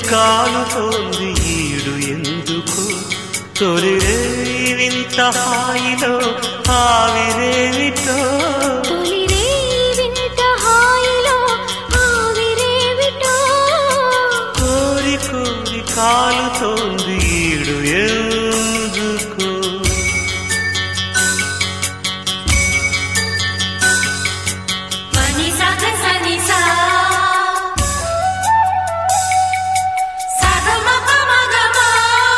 కాలుతోంది ఈడు ఎందుకు తొలిరే వింత హాయిలో ఆవిరేమిటో తొలిరే వింత హాయిలో ఆవిరేవిటో కోరి కోరి కాలుతోంది ఈడు ఎందుకు మని సగ సని సా సగ మగ మగ మా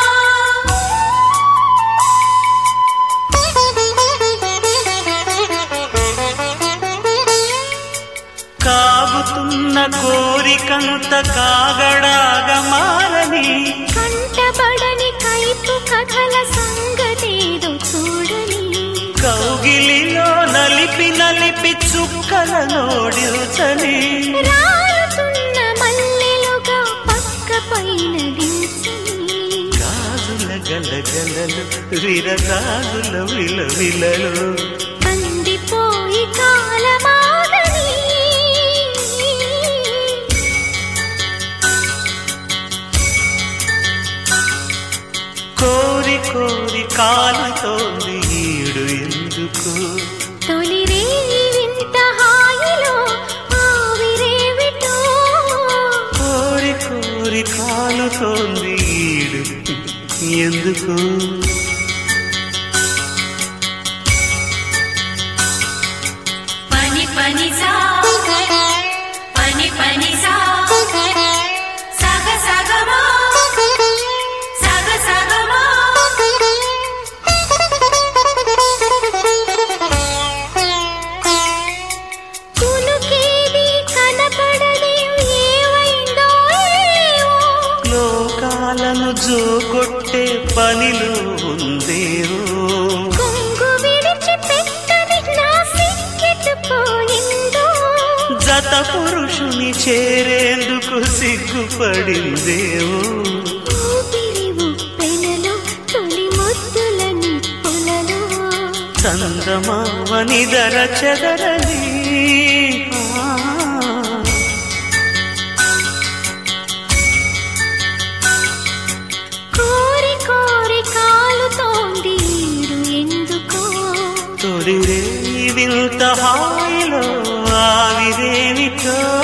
కాగుతున్న కోరికంత కాగడాగ మారని కంటబడని కైపు కథల సంగతేదో చూడని కౌగిలిలో నలిపి నలిపి చుక్కల నోడిల్చని రాలుతున్న మల్లెలుగా పక్క పైన దించని గాజుల గలగలలు విరగాజుల విలవిలలు కందిపోయి కాలమాగని కోరి కోరి కాలుతోంది ఈడు ఎందుకు తొలిరే వింత హాయిలో ఆవిరేవిటో కోరి కోరి కాలుతోంది ఈడు ఎందుకు పని పని సా పని పని సా సగ సగమా సగ సగమా కునుకేది కనపడని ఏవైందో ఏవో లోకాలను జోకొట్టే పనిలో ఉందేవో కొంగు విడిచి పెట్టని నా సిక్కెట్టుపోయిందో జత పురుషుని చేరేందుకు సిగ్గుపడిందేవో ఊపిరి ఉప్పెనలో తొలి ముద్దుల నిప్పులలో చందమామని ధర చెదరని ఆ. కోరి కోరి కాలుతోంది ఈడు ఎందుకో తొలిరే వింత హాయిలో ఆవిరేమిటో